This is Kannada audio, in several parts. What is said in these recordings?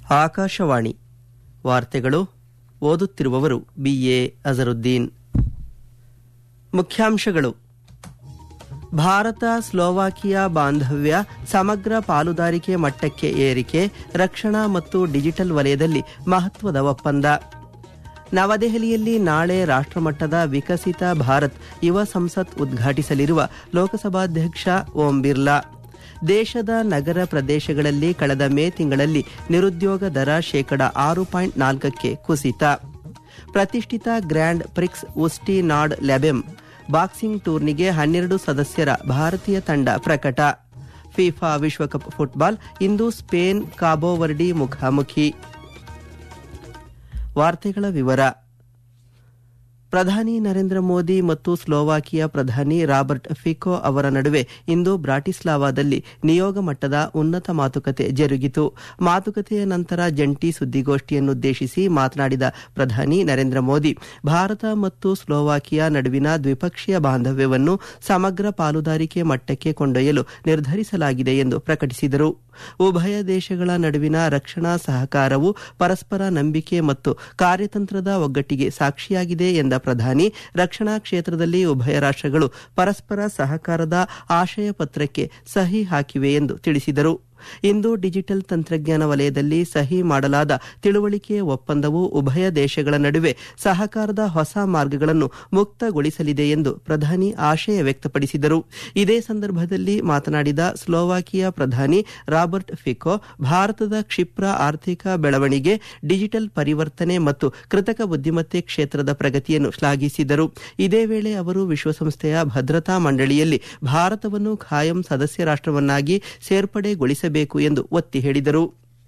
ಆಕಾಶವಾಣಿ ವಾರ್ತೆಗಳು ಓದುತ್ತಿರುವವರು ಬಿಎ ಅಜರುದ್ದೀನ್ ಮುಖ್ಯಾಂಶಗಳು ಭಾರತ ಸ್ಲೋವಾಕಿಯಾ ಬಾಂಧವ್ಯ ಸಮಗ್ರ ಪಾಲುದಾರಿಕೆ ಮಟ್ಟಕ್ಕೆ ಏರಿಕೆ ರಕ್ಷಣಾ ಮತ್ತು ಡಿಜಿಟಲ್ ವಲಯದಲ್ಲಿ ಮಹತ್ವದ ಒಪ್ಪಂದ ನವದೆಹಲಿಯಲ್ಲಿ ನಾಳೆ ರಾಷ್ಟ್ರಮಟ್ಟದ ವಿಕಸಿತ ಭಾರತ್ ಯುವ ಸಂಸತ್ ಉದ್ಘಾಟಿಸಲಿರುವ ಲೋಕಸಭಾಧ್ಯಕ್ಷ ಓಂ ಬಿರ್ಲಾ ದೇಶದ ನಗರ ಪ್ರದೇಶಗಳಲ್ಲಿ ಕಳೆದ ಮೇ ತಿಂಗಳಲ್ಲಿ ನಿರುದ್ಯೋಗ ದರ ಶೇಕಡ ಆರು ಪಾಯಿಂಟ್ ನಾಲ್ಕಕ್ಕೆ ಕುಸಿತ ಪ್ರತಿಷ್ಠಿತ grand prix Usti nad Labem boxing ಟೂರ್ನಿಗೆ ಹನ್ನೆರಡು ಸದಸ್ಯರ ಭಾರತೀಯ ತಂಡ ಪ್ರಕಟ ಫಿಫಾ ವಿಶ್ವಕಪ್ ಫುಟ್ಬಾಲ್ ಇಂದು ಸ್ಪೇನ್ ಕಾಬೋವರ್ಡಿ ಮುಖಾಮುಖಿ ವಾರ್ತೆಗಳ ವಿವರ ಪ್ರಧಾನಿ ನರೇಂದ್ರ ಮೋದಿ ಮತ್ತು ಸ್ಲೋವಾಕಿಯಾ ಪ್ರಧಾನಿ ರಾಬರ್ಟ್ ಫಿಕೋ ಅವರ ನಡುವೆ ಇಂದು ಬ್ರಾಟಿಸ್ಲಾವಾದಲ್ಲಿ ನಿಯೋಗ ಮಟ್ಟದ ಉನ್ನತ ಮಾತುಕತೆ ಜರುಗಿತು ಮಾತುಕತೆಯ ನಂತರ ಜಂಟಿ ಸುದ್ದಿಗೋಷ್ಠಿಯನ್ನುದ್ದೇಶಿಸಿ ಮಾತನಾಡಿದ ಪ್ರಧಾನಿ ನರೇಂದ್ರ ಮೋದಿ ಭಾರತ ಮತ್ತು ಸ್ಲೋವಾಕಿಯಾ ನಡುವಿನ ದ್ವಿಪಕ್ಷೀಯ ಬಾಂಧವ್ಯವನ್ನು ಸಮಗ್ರ ಪಾಲುದಾರಿಕೆ ಮಟ್ಟಕ್ಕೆ ಕೊಂಡೊಯ್ಯಲು ನಿರ್ಧರಿಸಲಾಗಿದೆ ಎಂದು ಪ್ರಕಟಿಸಿದರು ಉಭಯ ದೇಶಗಳ ನಡುವಿನ ರಕ್ಷಣಾ ಸಹಕಾರವು ಪರಸ್ಪರ ನಂಬಿಕೆ ಮತ್ತು ಕಾರ್ಯತಂತ್ರದ ಒಗ್ಗಟ್ಟಿಗೆ ಸಾಕ್ಷಿಯಾಗಿದೆ ಎಂದ ಪ್ರಧಾನಿ ರಕ್ಷಣಾ ಕ್ಷೇತ್ರದಲ್ಲಿ ಉಭಯ ರಾಷ್ಟ್ರಗಳು ಪರಸ್ಪರ ಸಹಕಾರದ ಆಶಯ ಪತ್ರಕ್ಕೆ ಸಹಿ ಹಾಕಿವೆ ಎಂದು ತಿಳಿಸಿದರು ಇಂದು ಡಿಜಿಟಲ್ ತಂತ್ರಜ್ಞಾನ ವಲಯದಲ್ಲಿ ಸಹಿ ಮಾಡಲಾದ ತಿಳುವಳಿಕೆ ಒಪ್ಪಂದವು ಉಭಯ ದೇಶಗಳ ನಡುವೆ ಸಹಕಾರದ ಹೊಸ ಮಾರ್ಗಗಳನ್ನು ಮುಕ್ತಗೊಳಿಸಲಿದೆ ಎಂದು ಪ್ರಧಾನಿ ಆಶಯ ವ್ಯಕ್ತಪಡಿಸಿದರು ಇದೇ ಸಂದರ್ಭದಲ್ಲಿ ಮಾತನಾಡಿದ ಸ್ಲೋವಾಕಿಯಾ ಪ್ರಧಾನಿ ರಾಬರ್ಟ್ ಫಿಕೋ ಭಾರತದ ಕ್ಷಿಪ್ರ ಆರ್ಥಿಕ ಬೆಳವಣಿಗೆ ಡಿಜಿಟಲ್ ಪರಿವರ್ತನೆ ಮತ್ತು ಕೃತಕ ಬುದ್ದಿಮತ್ತೆ ಕ್ಷೇತ್ರದ ಪ್ರಗತಿಯನ್ನು ಶ್ಲಾಘಿಸಿದರು ಇದೇ ವೇಳೆ ಅವರು ವಿಶ್ವಸಂಸ್ಥೆಯ ಭದ್ರತಾ ಮಂಡಳಿಯಲ್ಲಿ ಭಾರತವನ್ನು ಖಾಯಂ ಸದಸ್ಯ ರಾಷ್ಟ್ರವನ್ನಾಗಿ ಸೇರ್ಪಡೆಗೊಳಿಸಬೇಕು ಎಂದು ಒತ್ತಿ ಹೇಳಿದರು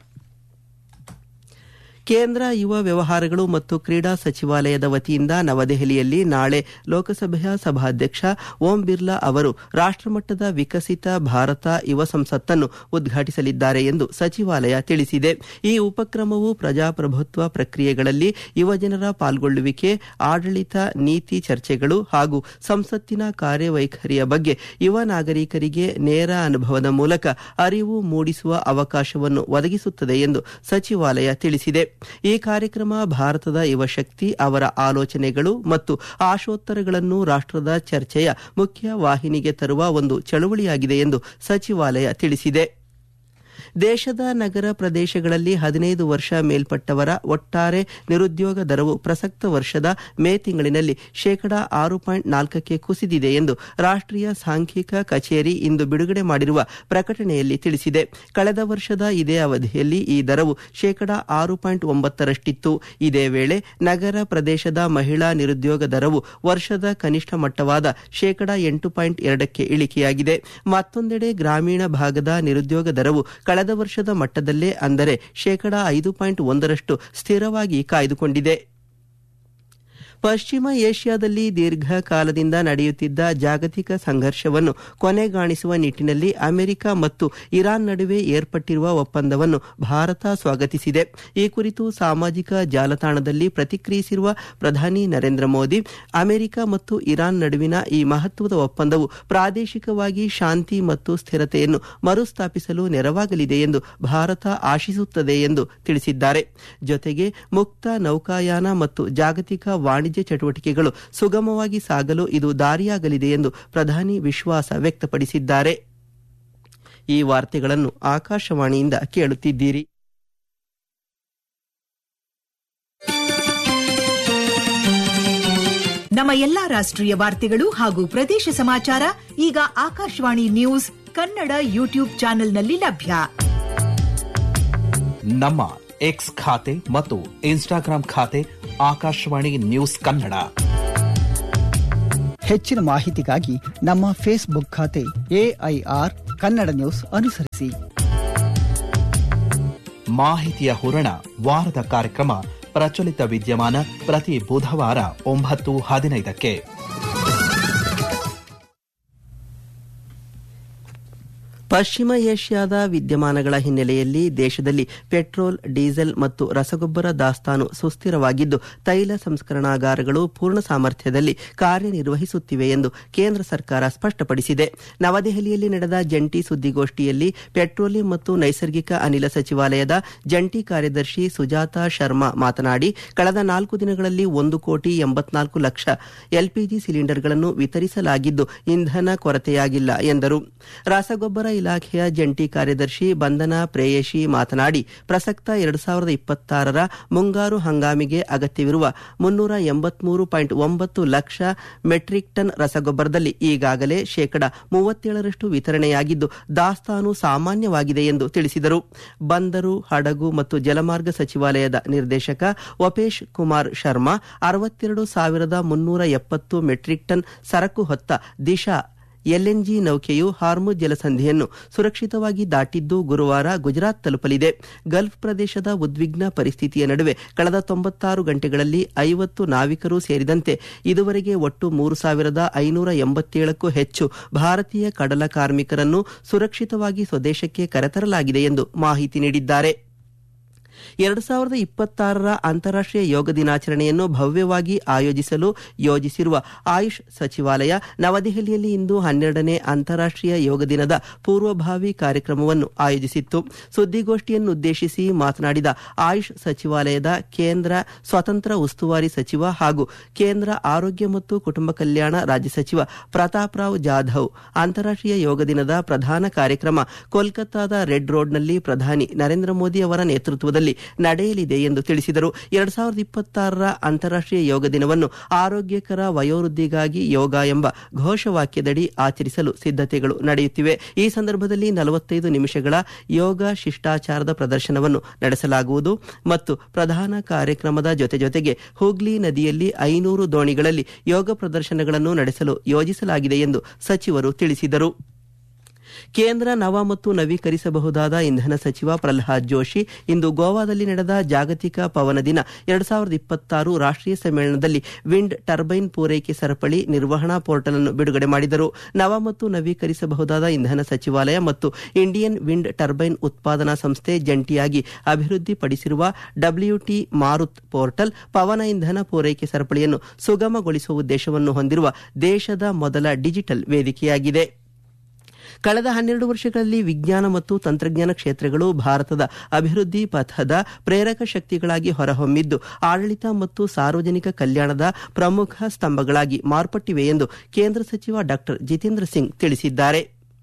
ಕೇಂದ್ರ ಯುವ ವ್ಯವಹಾರಗಳು ಮತ್ತು ಕ್ರೀಡಾ ಸಚಿವಾಲಯದ ವತಿಯಿಂದ ನವದೆಹಲಿಯಲ್ಲಿ ನಾಳೆ ಲೋಕಸಭೆಯ ಸಭಾಧ್ಯಕ್ಷ ಓಂ ಬಿರ್ಲಾ ಅವರು ರಾಷ್ಟ್ರಮಟ್ಟದ ವಿಕಸಿತ ಭಾರತ ಯುವ ಸಂಸತ್ತನ್ನು ಉದ್ಘಾಟಿಸಲಿದ್ದಾರೆ ಎಂದು ಸಚಿವಾಲಯ ತಿಳಿಸಿದೆ ಈ ಉಪಕ್ರಮವು ಪ್ರಜಾಪ್ರಭುತ್ವ ಪ್ರಕ್ರಿಯೆಗಳಲ್ಲಿ ಯುವಜನರ ಪಾಲ್ಗೊಳ್ಳುವಿಕೆ ಆಡಳಿತ ನೀತಿ ಚರ್ಚೆಗಳು ಹಾಗೂ ಸಂಸತ್ತಿನ ಕಾರ್ಯವೈಖರಿಯ ಬಗ್ಗೆ ಯುವ ನಾಗರಿಕರಿಗೆ ನೇರ ಅನುಭವದ ಮೂಲಕ ಅರಿವು ಮೂಡಿಸುವ ಅವಕಾಶವನ್ನು ಒದಗಿಸುತ್ತದೆ ಎಂದು ಸಚಿವಾಲಯ ತಿಳಿಸಿದೆ ಈ ಕಾರ್ಯಕ್ರಮ ಭಾರತದ ಯುವಶಕ್ತಿ ಅವರ ಆಲೋಚನೆಗಳು ಮತ್ತು ಆಶೋತ್ತರಗಳನ್ನು ರಾಷ್ಟ್ರದ ಚರ್ಚೆಯ ಮುಖ್ಯ ವಾಹಿನಿಗೆ ತರುವ ಒಂದು ಚಳುವಳಿಯಾಗಿದೆ ಎಂದು ಸಚಿವಾಲಯ ತಿಳಿಸಿದೆ ದೇಶದ ನಗರ ಪ್ರದೇಶಗಳಲ್ಲಿ ಹದಿನೈದು ವರ್ಷ ಮೇಲ್ಪಟ್ಟವರ ಒಟ್ಟಾರೆ ನಿರುದ್ಯೋಗ ದರವು ಪ್ರಸಕ್ತ ವರ್ಷದ ಮೇ ತಿಂಗಳಿನಲ್ಲಿ ಶೇಕಡಾ ಆರು ಪಾಯಿಂಟ್ ನಾಲ್ಕಕ್ಕೆ ಕುಸಿದಿದೆ ಎಂದು ರಾಷ್ಟ್ರೀಯ ಸಾಂಖ್ಯಿಕ ಕಚೇರಿ ಇಂದು ಬಿಡುಗಡೆ ಮಾಡಿರುವ ಪ್ರಕಟಣೆಯಲ್ಲಿ ತಿಳಿಸಿದೆ ಕಳೆದ ವರ್ಷದ ಇದೇ ಅವಧಿಯಲ್ಲಿ ಈ ದರವು ಶೇಕಡಾ ಆರು ಪಾಯಿಂಟ್ ಒಂಬತ್ತರಷ್ಟಿತ್ತು ಇದೇ ವೇಳೆ ನಗರ ಪ್ರದೇಶದ ಮಹಿಳಾ ನಿರುದ್ಯೋಗ ದರವು ವರ್ಷದ ಕನಿಷ್ಠ ಮಟ್ಟವಾದ ಶೇಕಡಾ ಎಂಟು ಪಾಯಿಂಟ್ ಎರಡಕ್ಕೆ ಇಳಿಕೆಯಾಗಿದೆ ಮತ್ತೊಂದೆಡೆ ಗ್ರಾಮೀಣ ಭಾಗದ ನಿರುದ್ಯೋಗ ದರವು ಕಳೆದ ವರ್ಷದ ಮಟ್ಟದಲ್ಲೇ ಅಂದರೆ ಶೇಕಡಾ ಐದು ಪಾಯಿಂಟ್ ಒಂದರಷ್ಟು ಸ್ಥಿರವಾಗಿ ಕಾಯ್ದುಕೊಂಡಿದೆ ಪಶ್ಚಿಮ ಏಷ್ಯಾದಲ್ಲಿ ದೀರ್ಘಕಾಲದಿಂದ ನಡೆಯುತ್ತಿದ್ದ ಜಾಗತಿಕ ಸಂಘರ್ಷವನ್ನು ಕೊನೆಗಾಣಿಸುವ ನಿಟ್ಟಿನಲ್ಲಿ ಅಮೆರಿಕ ಮತ್ತು ಇರಾನ್ ನಡುವೆ ಏರ್ಪಟ್ಟಿರುವ ಒಪ್ಪಂದವನ್ನು ಭಾರತ ಸ್ವಾಗತಿಸಿದೆ ಈ ಕುರಿತು ಸಾಮಾಜಿಕ ಜಾಲತಾಣದಲ್ಲಿ ಪ್ರತಿಕ್ರಿಯಿಸಿರುವ ಪ್ರಧಾನಿ ನರೇಂದ್ರ ಮೋದಿ ಅಮೆರಿಕ ಮತ್ತು ಇರಾನ್ ನಡುವಿನ ಈ ಮಹತ್ವದ ಒಪ್ಪಂದವು ಪ್ರಾದೇಶಿಕವಾಗಿ ಶಾಂತಿ ಮತ್ತು ಸ್ಥಿರತೆಯನ್ನು ಮರುಸ್ಥಾಪಿಸಲು ನೆರವಾಗಲಿದೆ ಎಂದು ಭಾರತ ಆಶಿಸುತ್ತದೆ ಎಂದು ತಿಳಿಸಿದ್ದಾರೆ ಜೊತೆಗೆ ಮುಕ್ತ ನೌಕಾಯಾನ ಮತ್ತು ಜಾಗತಿಕ ವಾಣಿಜ್ಯ ಚಟುವಟಿಕೆಗಳು ಸುಗಮವಾಗಿ ಸಾಗಲು ಇದು ದಾರಿಯಾಗಲಿದೆ ಎಂದು ಪ್ರಧಾನಿ ವಿಶ್ವಾಸ ವ್ಯಕ್ತಪಡಿಸಿದ್ದಾರೆ ಈ ವಾರ್ತೆಗಳನ್ನು ಆಕಾಶವಾಣಿಯಿಂದ ಕೇಳುತ್ತಿದ್ದೀರಿ ನಮ್ಮ ಎಲ್ಲಾ ರಾಷ್ಟ್ರೀಯ ವಾರ್ತೆಗಳು ಹಾಗೂ ಪ್ರದೇಶ ಸಮಾಚಾರ ಈಗ ಆಕಾಶವಾಣಿ ನ್ಯೂಸ್ ಕನ್ನಡ ಯೂಟ್ಯೂಬ್ ಚಾನೆಲ್ನಲ್ಲಿ ಲಭ್ಯ ನಮ್ಮ ಎಕ್ಸ್ ಖಾತೆ ಮತ್ತು ಇನ್ಸ್ಟಾಗ್ರಾಂ ಖಾತೆ ಆಕಾಶವಾಣಿ ನ್ಯೂಸ್ ಕನ್ನಡ ಹೆಚ್ಚಿನ ಮಾಹಿತಿಗಾಗಿ ನಮ್ಮ ಫೇಸ್ಬುಕ್ ಖಾತೆ ಎಐಆರ್ ಕನ್ನಡ ನ್ಯೂಸ್ ಅನುಸರಿಸಿ ಮಾಹಿತಿಯ ಹೂರಣ ವಾರದ ಕಾರ್ಯಕ್ರಮ ಪ್ರಚಲಿತ ವಿದ್ಯಮಾನ ಪ್ರತಿ ಬುಧವಾರ ಒಂಬತ್ತು ಹದಿನೈದಕ್ಕೆ ಪಶ್ಚಿಮ ಏಷ್ಯಾದ ವಿದ್ಯಮಾನಗಳ ಹಿನ್ನೆಲೆಯಲ್ಲಿ ದೇಶದಲ್ಲಿ ಪೆಟ್ರೋಲ್ ಡೀಸೆಲ್ ಮತ್ತು ರಸಗೊಬ್ಬರ ದಾಸ್ತಾನು ಸುಸ್ಥಿರವಾಗಿದ್ದು ತೈಲ ಸಂಸ್ಕರಣಾಗಾರಗಳು ಪೂರ್ಣ ಸಾಮರ್ಥ್ಯದಲ್ಲಿ ಕಾರ್ಯನಿರ್ವಹಿಸುತ್ತಿವೆ ಎಂದು ಕೇಂದ್ರ ಸರ್ಕಾರ ಸ್ಪಷ್ಟಪಡಿಸಿದೆ ನವದೆಹಲಿಯಲ್ಲಿ ನಡೆದ ಜಂಟಿ ಸುದ್ದಿಗೋಷ್ಠಿಯಲ್ಲಿ ಪೆಟ್ರೋಲಿಯಂ ಮತ್ತು ನೈಸರ್ಗಿಕ ಅನಿಲ ಸಚಿವಾಲಯದ ಜಂಟಿ ಕಾರ್ಯದರ್ಶಿ ಸುಜಾತಾ ಶರ್ಮಾ ಮಾತನಾಡಿ ಕಳೆದ ನಾಲ್ಕು ದಿನಗಳಲ್ಲಿ ಒಂದು ಕೋಟಿ ಎಂಬತ್ನಾಲ್ಕು ಲಕ್ಷ ಎಲ್ಪಿಜಿ ಸಿಲಿಂಡರ್ಗಳನ್ನು ವಿತರಿಸಲಾಗಿದ್ದು ಇಂಧನ ಕೊರತೆಯಾಗಿಲ್ಲ ಎಂದರು ರಸಗೊಬ್ಬರ ಇಲಾಖೆಯ ಜಂಟಿ ಕಾರ್ಯದರ್ಶಿ ಬಂಧನ ಪ್ರೇಯಶಿ ಮಾತನಾಡಿ ಪ್ರಸಕ್ತ ಎರಡು ಸಾವಿರದ ಇಪ್ಪತ್ತಾರರ ಮುಂಗಾರು ಹಂಗಾಮಿಗೆ ಅಗತ್ಯವಿರುವ ಮುನ್ನೂರ ಎಂಬತ್ಮೂರು ಪಾಯಿಂಟ್ ಒಂಬತ್ತು ಲಕ್ಷ ಮೆಟ್ರಿಕ್ ಟನ್ ರಸಗೊಬ್ಬರದಲ್ಲಿ ಈಗಾಗಲೇ ಶೇಕಡ ಮೂವತ್ತೇಳರಷ್ಟು ವಿತರಣೆಯಾಗಿದ್ದು ದಾಸ್ತಾನು ಸಾಮಾನ್ಯವಾಗಿದೆ ಎಂದು ತಿಳಿಸಿದರು ಬಂದರು ಹಡಗು ಮತ್ತು ಜಲಮಾರ್ಗ ಸಚಿವಾಲಯದ ನಿರ್ದೇಶಕ ವಪೇಶ್ ಕುಮಾರ್ ಶರ್ಮಾ ಅರವತ್ತೆರಡು ಸಾವಿರದ ಮುನ್ನೂರ ಎಪ್ಪತ್ತು ಮೆಟ್ರಿಕ್ ಟನ್ ಸರಕು ಹೊತ್ತ ದಿಶಾ ಎಲ್ಎನ್ಜಿ ನೌಕೆಯು ಹಾರ್ಮುಜ್ ಜಲಸಂಧಿಯನ್ನು ಸುರಕ್ಷಿತವಾಗಿ ದಾಟಿದ್ದು ಗುರುವಾರ ಗುಜರಾತ್ ತಲುಪಲಿದೆ ಗಲ್ಫ್ ಪ್ರದೇಶದ ಉದ್ವಿಗ್ನ ಪರಿಸ್ಥಿತಿಯ ನಡುವೆ ಕಳೆದ ತೊಂಬತ್ತಾರು ಗಂಟೆಗಳಲ್ಲಿ ಐವತ್ತು ನಾವಿಕರು ಸೇರಿದಂತೆ ಇದುವರೆಗೆ ಒಟ್ಟು ಮೂರು ಸಾವಿರದ ಐನೂರ ಎಂಬತ್ತೇಳಕ್ಕೂ ಹೆಚ್ಚು ಭಾರತೀಯ ಕಡಲ ಕಾರ್ಮಿಕರನ್ನು ಸುರಕ್ಷಿತವಾಗಿ ಸ್ವದೇಶಕ್ಕೆ ಕರೆತರಲಾಗಿದೆ ಎಂದು ಮಾಹಿತಿ ನೀಡಿದ್ದಾರೆ ಎರಡು ಸಾವಿರದ ಇಪ್ಪತ್ತಾರರ ಅಂತಾರಾಷ್ಟೀಯ ಯೋಗ ದಿನಾಚರಣೆಯನ್ನು ಭವ್ಯವಾಗಿ ಆಯೋಜಿಸಲು ಯೋಜಿಸಿರುವ ಆಯುಷ್ ಸಚಿವಾಲಯ ನವದೆಹಲಿಯಲ್ಲಿ ಇಂದು ಹನ್ನೆರಡನೇ ಅಂತಾರಾಷ್ಟೀಯ ಯೋಗ ದಿನದ ಪೂರ್ವಭಾವಿ ಕಾರ್ಯಕ್ರಮವನ್ನು ಆಯೋಜಿಸಿತ್ತು ಸುದ್ದಿಗೋಷ್ಠಿಯನ್ನುದ್ದೇಶಿಸಿ ಮಾತನಾಡಿದ ಆಯುಷ್ ಸಚಿವಾಲಯದ ಕೇಂದ್ರ ಸ್ವತಂತ್ರ ಉಸ್ತುವಾರಿ ಸಚಿವ ಹಾಗೂ ಕೇಂದ್ರ ಆರೋಗ್ಯ ಮತ್ತು ಕುಟುಂಬ ಕಲ್ಯಾಣ ರಾಜ್ಯ ಸಚಿವ ಪ್ರತಾಪ್ ರಾವ್ ಜಾಧವ್ ಅಂತಾರಾಷ್ಟೀಯ ಯೋಗ ದಿನದ ಪ್ರಧಾನ ಕಾರ್ಯಕ್ರಮ ಕೋಲ್ಕತ್ತಾದ ರೆಡ್ ರೋಡ್ನಲ್ಲಿ ಪ್ರಧಾನಿ ನರೇಂದ್ರ ಮೋದಿ ಅವರ ನೇತೃತ್ವದಲ್ಲಿ ನಡೆಯಲಿದೆ ಎಂದು ತಿಳಿಸಿದರು ಎರಡ್ ಸಾವಿರದ ಇಪ್ಪತ್ತಾರರ ಅಂತಾರಾಷ್ಟೀಯ ಯೋಗ ದಿನವನ್ನು ಆರೋಗ್ಯಕರ ವಯೋವೃದ್ಧಿಗಾಗಿ ಯೋಗ ಎಂಬ ಘೋಷವಾಕ್ಯದಡಿ ಆಚರಿಸಲು ಸಿದ್ಧತೆಗಳು ನಡೆಯುತ್ತಿವೆ ಈ ಸಂದರ್ಭದಲ್ಲಿ ನಲವತ್ತೈದು ನಿಮಿಷಗಳ ಯೋಗ ಶಿಷ್ಟಾಚಾರದ ಪ್ರದರ್ಶನವನ್ನು ನಡೆಸಲಾಗುವುದು ಮತ್ತು ಪ್ರಧಾನ ಕಾರ್ಯಕ್ರಮದ ಜೊತೆ ಜೊತೆಗೆ ಹೂಗ್ಲಿ ನದಿಯಲ್ಲಿ ಐನೂರು ದೋಣಿಗಳಲ್ಲಿ ಯೋಗ ಪ್ರದರ್ಶನಗಳನ್ನು ನಡೆಸಲು ಯೋಜಿಸಲಾಗಿದೆ ಎಂದು ಸಚಿವರು ತಿಳಿಸಿದರು ಕೇಂದ್ರ ನವ ಮತ್ತು ನವೀಕರಿಸಬಹುದಾದ ಇಂಧನ ಸಚಿವ ಪ್ರಲ್ಹಾದ್ ಜೋಶಿ ಇಂದು ಗೋವಾದಲ್ಲಿ ನಡೆದ ಜಾಗತಿಕ ಪವನ ದಿನ ಎರಡು ಸಾವಿರದ ಇಪ್ಪತ್ತಾರು ರಾಷ್ಟೀಯ ಸಮ್ಮೇಳನದಲ್ಲಿ ವಿಂಡ್ ಟರ್ಬೈನ್ ಪೂರೈಕೆ ಸರಪಳಿ ನಿರ್ವಹಣಾ ಪೋರ್ಟಲ್ ಅನ್ನು ಬಿಡುಗಡೆ ಮಾಡಿದರು ನವ ಮತ್ತು ನವೀಕರಿಸಬಹುದಾದ ಇಂಧನ ಸಚಿವಾಲಯ ಮತ್ತು ಇಂಡಿಯನ್ ವಿಂಡ್ ಟರ್ಬೈನ್ ಉತ್ಪಾದನಾ ಸಂಸ್ಥೆ ಜಂಟಿಯಾಗಿ ಅಭಿವೃದ್ಧಿಪಡಿಸಿರುವ ಡಬ್ಲ್ಯೂಟಿ ಮಾರುತ್ ಪೋರ್ಟಲ್ ಪವನ ಇಂಧನ ಪೂರೈಕೆ ಸರಪಳಿಯನ್ನು ಸುಗಮಗೊಳಿಸುವ ಉದ್ದೇಶವನ್ನು ಹೊಂದಿರುವ ದೇಶದ ಮೊದಲ ಡಿಜಿಟಲ್ ವೇದಿಕೆಯಾಗಿದೆ ಕಳೆದ ಹನ್ನೆರಡು ವರ್ಷಗಳಲ್ಲಿ ವಿಜ್ಞಾನ ಮತ್ತು ತಂತ್ರಜ್ಞಾನ ಕ್ಷೇತ್ರಗಳು ಭಾರತದ ಅಭಿವೃದ್ಧಿ ಪಥದ ಪ್ರೇರಕ ಶಕ್ತಿಗಳಾಗಿ ಹೊರಹೊಮ್ಮಿದ್ದು ಆಡಳಿತ ಮತ್ತು ಸಾರ್ವಜನಿಕ ಕಲ್ಯಾಣದ ಪ್ರಮುಖ ಸ್ತಂಭಗಳಾಗಿ ಮಾರ್ಪಟ್ಟಿವೆ ಎಂದು ಕೇಂದ್ರ ಸಚಿವ ಡಾ ಜಿತೇಂದ್ರ ಸಿಂಗ್ ತಿಳಿಸಿದ್ದಾರೆ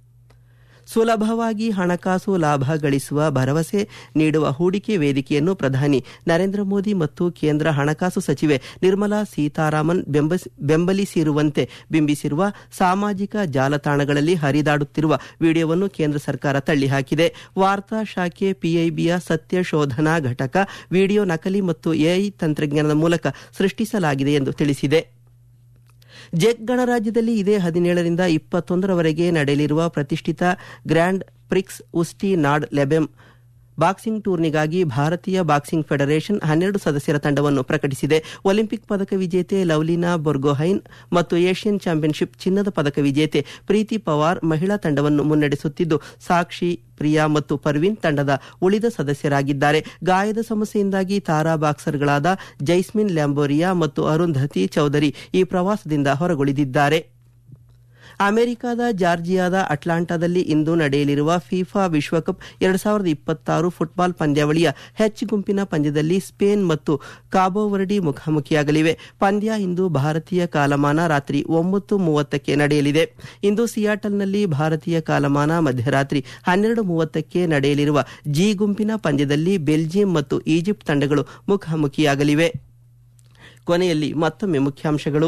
ಸುಲಭವಾಗಿ ಹಣಕಾಸು ಲಾಭ ಗಳಿಸುವ ಭರವಸೆ ನೀಡುವ ಹೂಡಿಕೆ ವೇದಿಕೆಯನ್ನು ಪ್ರಧಾನಿ ನರೇಂದ್ರ ಮೋದಿ ಮತ್ತು ಕೇಂದ್ರ ಹಣಕಾಸು ಸಚಿವೆ ನಿರ್ಮಲಾ ಸೀತಾರಾಮನ್ ಬೆಂಬಲಿಸಿರುವಂತೆ ಬಿಂಬಿಸಿರುವ ಸಾಮಾಜಿಕ ಜಾಲತಾಣಗಳಲ್ಲಿ ಹರಿದಾಡುತ್ತಿರುವ ವಿಡಿಯೋವನ್ನು ಕೇಂದ್ರ ಸರ್ಕಾರ ತಳ್ಳಿಹಾಕಿದೆ ವಾರ್ತಾ ಶಾಖೆ ಪಿಐಬಿಯ ಸತ್ಯ ಶೋಧನಾ ಘಟಕ ವಿಡಿಯೋ ನಕಲಿ ಮತ್ತು ಎಐ ತಂತ್ರಜ್ಞಾನದ ಮೂಲಕ ಸೃಷ್ಟಿಸಲಾಗಿದೆ ಎಂದು ತಿಳಿಸಿದೆ ಜೆಕ್ ಗಣರಾಜ್ಯದಲ್ಲಿ ಇದೇ ಹದಿನೇಳರಿಂದ ಇಪ್ಪತ್ತೊಂದರವರೆಗೆ ನಡೆಯಲಿರುವ ಪ್ರತಿಷ್ಠಿತ grand prix Usti nad Labem boxing ಟೂರ್ನಿಗಾಗಿ ಭಾರತೀಯ ಬಾಕ್ಸಿಂಗ್ ಫೆಡರೇಷನ್ ಹನ್ನೆರಡು ಸದಸ್ಯರ ತಂಡವನ್ನು ಪ್ರಕಟಿಸಿದೆ ಒಲಿಂಪಿಕ್ ಪದಕ ವಿಜೇತೆ ಲವ್ಲಿನಾ ಬೊರ್ಗೊಹೈನ್ ಮತ್ತು ಏಷ್ಯನ್ ಚಾಂಪಿಯನ್ಶಿಪ್ ಚಿನ್ನದ ಪದಕ ವಿಜೇತೆ ಪ್ರೀತಿ ಪವಾರ್ ಮಹಿಳಾ ತಂಡವನ್ನು ಮುನ್ನಡೆಸುತ್ತಿದ್ದು ಸಾಕ್ಷಿ ಪ್ರಿಯಾ ಮತ್ತು ಪರ್ವೀನ್ ತಂಡದ ಉಳಿದ ಸದಸ್ಯರಾಗಿದ್ದಾರೆ ಗಾಯದ ಸಮಸ್ಯೆಯಿಂದಾಗಿ ತಾರಾ ಬಾಕ್ಸರ್ಗಳಾದ ಜೈಸ್ಮಿನ್ ಲ್ಯಾಂಬೋರಿಯಾ ಮತ್ತು ಅರುಂಧತಿ ಚೌಧರಿ ಈ ಪ್ರವಾಸದಿಂದ ಹೊರಗುಳಿದಿದ್ದಾರೆ ಅಮೆರಿಕದ ಜಾರ್ಜಿಯಾದ ಅಟ್ಲಾಂಟಾದಲ್ಲಿ ಇಂದು ನಡೆಯಲಿರುವ ಫಿಫಾ ವಿಶ್ವಕಪ್ ಎರಡು ಸಾವಿರದ ಇಪ್ಪತ್ತಾರು ಫುಟ್ಬಾಲ್ ಪಂದ್ಯಾವಳಿಯ ಹೆಚ್ ಗುಂಪಿನ ಪಂದ್ಯದಲ್ಲಿ ಸ್ಪೇನ್ ಮತ್ತು ಕಾಬೋವರ್ಡಿ ಮುಖಾಮುಖಿಯಾಗಲಿವೆ ಪಂದ್ಯ ಇಂದು ಭಾರತೀಯ ಕಾಲಮಾನ ರಾತ್ರಿ ಒಂಬತ್ತು ಮೂವತ್ತಕ್ಕೆ ನಡೆಯಲಿದೆ ಇಂದು ಸಿಯಾಟಲ್ನಲ್ಲಿ ಭಾರತೀಯ ಕಾಲಮಾನ ಮಧ್ಯರಾತ್ರಿ ಹನ್ನೆರಡು ಮೂವತ್ತಕ್ಕೆ ನಡೆಯಲಿರುವ ಜಿ ಗುಂಪಿನ ಪಂದ್ಯದಲ್ಲಿ ಬೆಲ್ಜಿಯಂ ಮತ್ತು ಈಜಿಪ್ಟ್ ತಂಡಗಳು ಮುಖಾಮುಖಿಯಾಗಲಿವೆ ಕೊನೆಯಲ್ಲಿ ಮತ್ತೊಮ್ಮೆ ಮುಖ್ಯಾಂಶಗಳು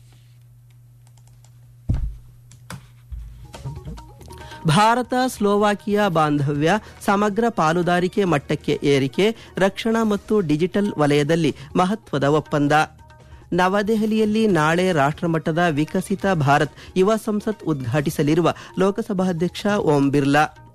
ಭಾರತ ಸ್ಲೋವಾಕಿಯಾ ಬಾಂಧವ್ಯ ಸಮಗ್ರ ಪಾಲುದಾರಿಕೆ ಮಟ್ಟಕ್ಕೆ ಏರಿಕೆ ರಕ್ಷಣಾ ಮತ್ತು ಡಿಜಿಟಲ್ ವಲಯದಲ್ಲಿ ಮಹತ್ವದ ಒಪ್ಪಂದ ನವದೆಹಲಿಯಲ್ಲಿ ನಾಳೆ ರಾಷ್ಟ್ರಮಟ್ಟದ ವಿಕಸಿತ ಭಾರತ್ ಯುವ ಸಂಸತ್ ಉದ್ಘಾಟಿಸಲಿರುವ ಲೋಕಸಭಾಧ್ಯಕ್ಷ ಓಂ ಬಿರ್ಲಾ